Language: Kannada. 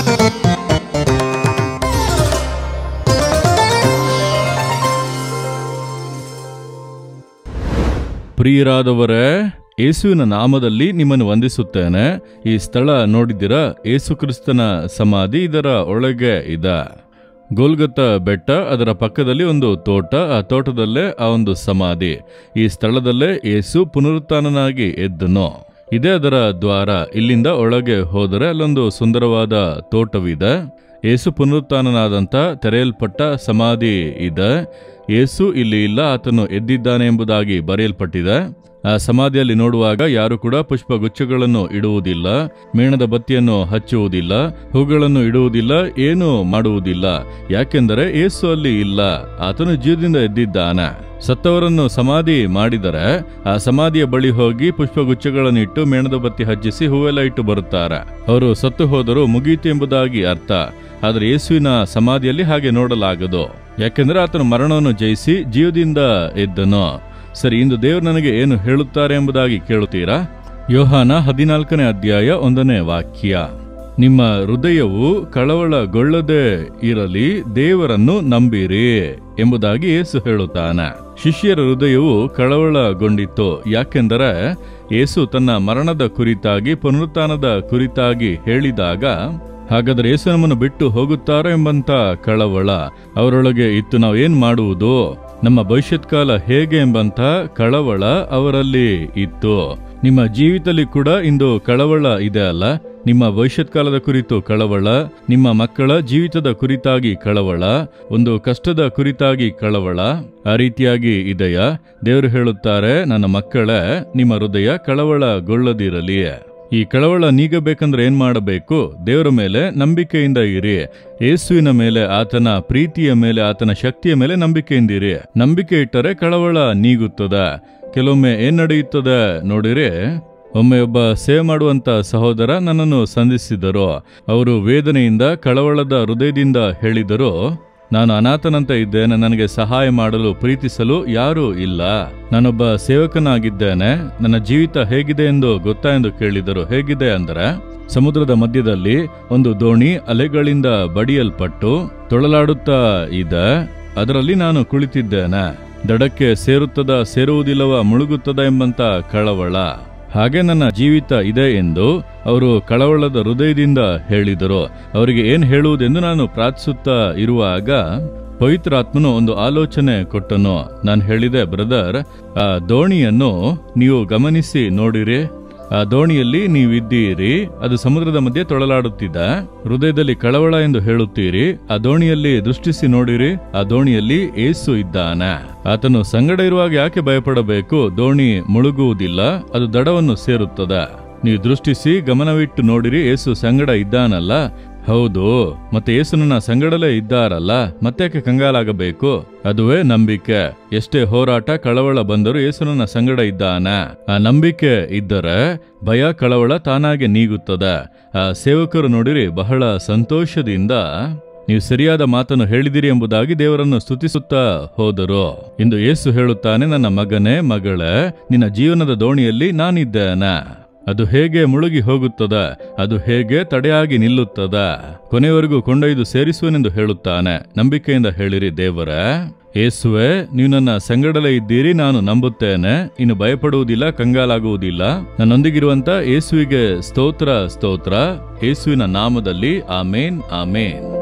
ಪ್ರಿಯರಾದವರೇ ಯೇಸುವಿನ ನಾಮದಲ್ಲಿ ನಿಮ್ಮನ್ನು ವಂದಿಸುತ್ತೇನೆ ಈ ಸ್ಥಳ ನೋಡಿದಿರಾ ಯೇಸು ಕ್ರಿಸ್ತನ ಸಮಾಧಿ ಇದರ ಒಳಗೆ ಇದೆ ಗೋಲ್ಗತ್ತ ಬೆಟ್ಟ ಅದರ ಪಕ್ಕದಲ್ಲಿ ಒಂದು ತೋಟ ಆ ತೋಟದಲ್ಲೇ ಆ ಒಂದು ಸಮಾಧಿ ಈ ಸ್ಥಳದಲ್ಲೇ ಯೇಸು ಪುನರುತ್ಥಾನನಾಗಿ ಎದ್ದನು ಇದೇ ಅದರ ದ್ವಾರ ಇಲ್ಲಿಂದ ಒಳಗೆ ಹೋದರೆ ಅಲ್ಲೊಂದು ಸುಂದರವಾದ ತೋಟವಿದೆ ಯೇಸು ಪುನರುತ್ಥಾನನಾದಂಥ ತೆರೆಯಲ್ಪಟ್ಟ ಸಮಾಧಿ ಇದೆ ಯೇಸು ಇಲ್ಲಿ ಇಲ್ಲ ಆತನು ಎದ್ದಿದ್ದಾನೆ ಎಂಬುದಾಗಿ ಬರೆಯಲ್ಪಟ್ಟಿದೆ ಆ ಸಮಾಧಿಯಲ್ಲಿ ನೋಡುವಾಗ ಯಾರು ಕೂಡ ಪುಷ್ಪಗುಚ್ಛಗಳನ್ನು ಇಡುವುದಿಲ್ಲ ಮೇಣದ ಬತ್ತಿಯನ್ನು ಹಚ್ಚುವುದಿಲ್ಲ ಹೂಗಳನ್ನು ಇಡುವುದಿಲ್ಲ ಏನು ಮಾಡುವುದಿಲ್ಲ ಯಾಕೆಂದರೆ ಯೇಸು ಅಲ್ಲಿ ಇಲ್ಲ ಆತನು ಜೀವದಿಂದ ಎದ್ದಿದ್ದಾನೆ ಸತ್ತವರನ್ನು ಸಮಾಧಿ ಮಾಡಿದರೆ ಆ ಸಮಾಧಿಯ ಬಳಿ ಹೋಗಿ ಪುಷ್ಪಗುಚ್ಛಗಳನ್ನು ಇಟ್ಟು ಮೇಣದ ಬತ್ತಿ ಹಚ್ಚಿಸಿ ಹೂವೆಲ್ಲ ಇಟ್ಟು ಬರುತ್ತಾರೆ ಅವರು ಸತ್ತು ಹೋದರೂ ಮುಗೀತು ಎಂಬುದಾಗಿ ಅರ್ಥ ಆದರೆ ಯೇಸುವಿನ ಸಮಾಧಿಯಲ್ಲಿ ಹಾಗೆ ನೋಡಲಾಗದು ಯಾಕೆಂದ್ರೆ ಆತನು ಮರಣವನ್ನು ಜಯಿಸಿ ಜೀವದಿಂದ ಎದ್ದನು ಸರಿ ಇಂದು ದೇವರು ನನಗೆ ಏನು ಹೇಳುತ್ತಾರೆ ಎಂಬುದಾಗಿ ಕೇಳುತ್ತೀರಾ ಯೋಹಾನ ಹದಿನಾಲ್ಕನೇ ಅಧ್ಯಾಯ ಒಂದನೇ ವಾಕ್ಯ ನಿಮ್ಮ ಹೃದಯವು ಕಳವಳಗೊಳ್ಳದೆ ಇರಲಿ ದೇವರನ್ನು ನಂಬಿರಿ ಎಂಬುದಾಗಿ ಯೇಸು ಹೇಳುತ್ತಾನೆ ಶಿಷ್ಯರ ಹೃದಯವು ಕಳವಳಗೊಂಡಿತ್ತು ಯಾಕೆಂದರೆ ಯೇಸು ತನ್ನ ಮರಣದ ಕುರಿತಾಗಿ ಪುನರುತ್ಥಾನದ ಕುರಿತಾಗಿ ಹೇಳಿದಾಗ ಹಾಗಾದರೆ ಯೇಸು ನಮ್ಮನ್ನು ಬಿಟ್ಟು ಹೋಗುತ್ತಾರೋ ಎಂಬಂತ ಕಳವಳ ಅವರೊಳಗೆ ಇತ್ತು ನಾವು ಏನ್ ಮಾಡುವುದು ನಮ್ಮ ಭವಿಷ್ಯತ್ ಕಾಲ ಹೇಗೆ ಎಂಬಂತ ಕಳವಳ ಅವರಲ್ಲಿ ಇತ್ತು ನಿಮ್ಮ ಜೀವಿತದಲ್ಲಿ ಕೂಡ ಇಂದು ಕಳವಳ ಇದೆ ಅಲ್ಲ ನಿಮ್ಮ ಭವಿಷ್ಯತ್ ಕಾಲದ ಕುರಿತು ಕಳವಳ ನಿಮ್ಮ ಮಕ್ಕಳ ಜೀವಿತದ ಕುರಿತಾಗಿ ಕಳವಳ ಒಂದು ಕಷ್ಟದ ಕುರಿತಾಗಿ ಕಳವಳ ಆ ರೀತಿಯಾಗಿ ಇದೆಯಾ ದೇವರು ಹೇಳುತ್ತಾರೆ ನನ್ನ ಮಕ್ಕಳೇ ನಿಮ್ಮ ಹೃದಯ ಕಳವಳಗೊಳ್ಳದಿರಲಿ ಈ ಕಳವಳ ನೀಗಬೇಕಂದ್ರೆ ಏನ್ ಮಾಡಬೇಕು ದೇವರ ಮೇಲೆ ನಂಬಿಕೆಯಿಂದ ಇರಿ ಯೇಸುವಿನ ಮೇಲೆ ಆತನ ಪ್ರೀತಿಯ ಮೇಲೆ ಆತನ ಶಕ್ತಿಯ ಮೇಲೆ ನಂಬಿಕೆಯಿಂದಿರಿ ನಂಬಿಕೆ ಇಟ್ಟರೆ ಕಳವಳ ನೀಗುತ್ತದೆ ಕೆಲವೊಮ್ಮೆ ಏನ್ ನಡೆಯುತ್ತದೆ ನೋಡಿರಿ ಒಮ್ಮೆ ಒಬ್ಬ ಸೇವೆ ಮಾಡುವಂತ ಸಹೋದರ ನನ್ನನ್ನು ಸಂಧಿಸಿದರು ಅವರು ವೇದನೆಯಿಂದ ಕಳವಳದ ಹೃದಯದಿಂದ ಹೇಳಿದರು ನಾನು ಅನಾಥನಂತ ಇದ್ದೇನೆ ನನಗೆ ಸಹಾಯ ಮಾಡಲು ಪ್ರೀತಿಸಲು ಯಾರೂ ಇಲ್ಲ ನಾನೊಬ್ಬ ಸೇವಕನಾಗಿದ್ದೇನೆ ನನ್ನ ಜೀವಿತ ಹೇಗಿದೆ ಎಂದು ಗೊತ್ತಾ ಎಂದು ಕೇಳಿದರು ಹೇಗಿದೆ ಅಂದರೆ ಸಮುದ್ರದ ಮಧ್ಯದಲ್ಲಿ ಒಂದು ದೋಣಿ ಅಲೆಗಳಿಂದ ಬಡಿಯಲ್ಪಟ್ಟು ತೊಳಲಾಡುತ್ತಾ ಇದೆ ಅದರಲ್ಲಿ ನಾನು ಕುಳಿತಿದ್ದೇನೆ ದಡಕ್ಕೆ ಸೇರುತ್ತದ ಸೇರುವುದಿಲ್ಲವ ಮುಳುಗುತ್ತದ ಎಂಬಂತ ಕಳವಳ ಹಾಗೆ ನನ್ನ ಜೀವಿತ ಇದೆ ಎಂದು ಅವರು ಕಳವಳದ ಹೃದಯದಿಂದ ಹೇಳಿದರು ಅವರಿಗೆ ಏನ್ ಹೇಳುವುದೆಂದು ನಾನು ಪ್ರಾರ್ಥಿಸುತ್ತಾ ಇರುವಾಗ ಪವಿತ್ರಾತ್ಮನು ಒಂದು ಆಲೋಚನೆ ಕೊಟ್ಟನು ನಾನು ಹೇಳಿದೆ ಬ್ರದರ್ ಆ ದೋಣಿಯನ್ನು ನೀವು ಗಮನಿಸಿ ನೋಡಿರಿ ಆ ದೋಣಿಯಲ್ಲಿ ನೀವಿದ್ದೀರಿ ಅದು ಸಮುದ್ರದ ಮಧ್ಯೆ ತೊಳಲಾಡುತ್ತಿದ್ದ ಹೃದಯದಲ್ಲಿ ಕಳವಳ ಎಂದು ಹೇಳುತ್ತೀರಿ ಆ ದೋಣಿಯಲ್ಲಿ ದೃಷ್ಟಿಸಿ ನೋಡಿರಿ ಆ ದೋಣಿಯಲ್ಲಿ ಏಸು ಇದ್ದಾನೆ ಆತನು ಸಂಗಡ ಇರುವಾಗ ಯಾಕೆ ಭಯಪಡಬೇಕು ದೋಣಿ ಮುಳುಗುವುದಿಲ್ಲ ಅದು ದಡವನ್ನು ಸೇರುತ್ತದೆ ನೀವು ದೃಷ್ಟಿಸಿ ಗಮನವಿಟ್ಟು ನೋಡಿರಿ ಏಸು ಸಂಗಡ ಇದ್ದಾನಲ್ಲ ಹೌದು ಮತ್ತೆ ಯೇಸುನನ್ನ ಸಂಗಡಲೇ ಇದ್ದಾರಲ್ಲ ಮತ್ತೇಕೆ ಕಂಗಾಲಾಗಬೇಕು ಅದುವೇ ನಂಬಿಕೆ ಎಷ್ಟೇ ಹೋರಾಟ ಕಳವಳ ಬಂದರೂ ಯೇಸುನನ್ನ ಸಂಗಡ ಇದ್ದಾನೆ ಆ ನಂಬಿಕೆ ಇದ್ದರೆ ಭಯ ಕಳವಳ ತಾನಾಗೆ ನೀಗುತ್ತದೆ ಆ ಸೇವಕರು ನೋಡಿರಿ ಬಹಳ ಸಂತೋಷದಿಂದ ನೀವು ಸರಿಯಾದ ಮಾತನ್ನು ಹೇಳಿದಿರಿ ಎಂಬುದಾಗಿ ದೇವರನ್ನು ಸ್ತುತಿಸುತ್ತಾ ಹೋದರು ಇಂದು ಯೇಸು ಹೇಳುತ್ತಾನೆ ನನ್ನ ಮಗನೇ ಮಗಳೇ ನಿನ್ನ ಜೀವನದ ದೋಣಿಯಲ್ಲಿ ನಾನಿದ್ದೇನೆ ಅದು ಹೇಗೆ ಮುಳುಗಿ ಹೋಗುತ್ತದ ಅದು ಹೇಗೆ ತಡೆಯಾಗಿ ನಿಲ್ಲುತ್ತದ ಕೊನೆಯವರೆಗೂ ಕೊಂಡೊಯ್ದು ಸೇರಿಸುವನೆಂದು ಹೇಳುತ್ತಾನೆ ನಂಬಿಕೆಯಿಂದ ಹೇಳಿರಿ ದೇವರ ಏಸುವೆ ನೀವು ನನ್ನ ಸಂಗಡಲೇ ಇದ್ದೀರಿ ನಾನು ನಂಬುತ್ತೇನೆ ಇನ್ನು ಭಯಪಡುವುದಿಲ್ಲ ಕಂಗಾಲಾಗುವುದಿಲ್ಲ ನನ್ನೊಂದಿಗಿರುವಂತ ಏಸುವಿಗೆ ಸ್ತೋತ್ರ ಸ್ತೋತ್ರ ಏಸುವಿನ ನಾಮದಲ್ಲಿ ಆಮೇನ್ ಆಮೇನ್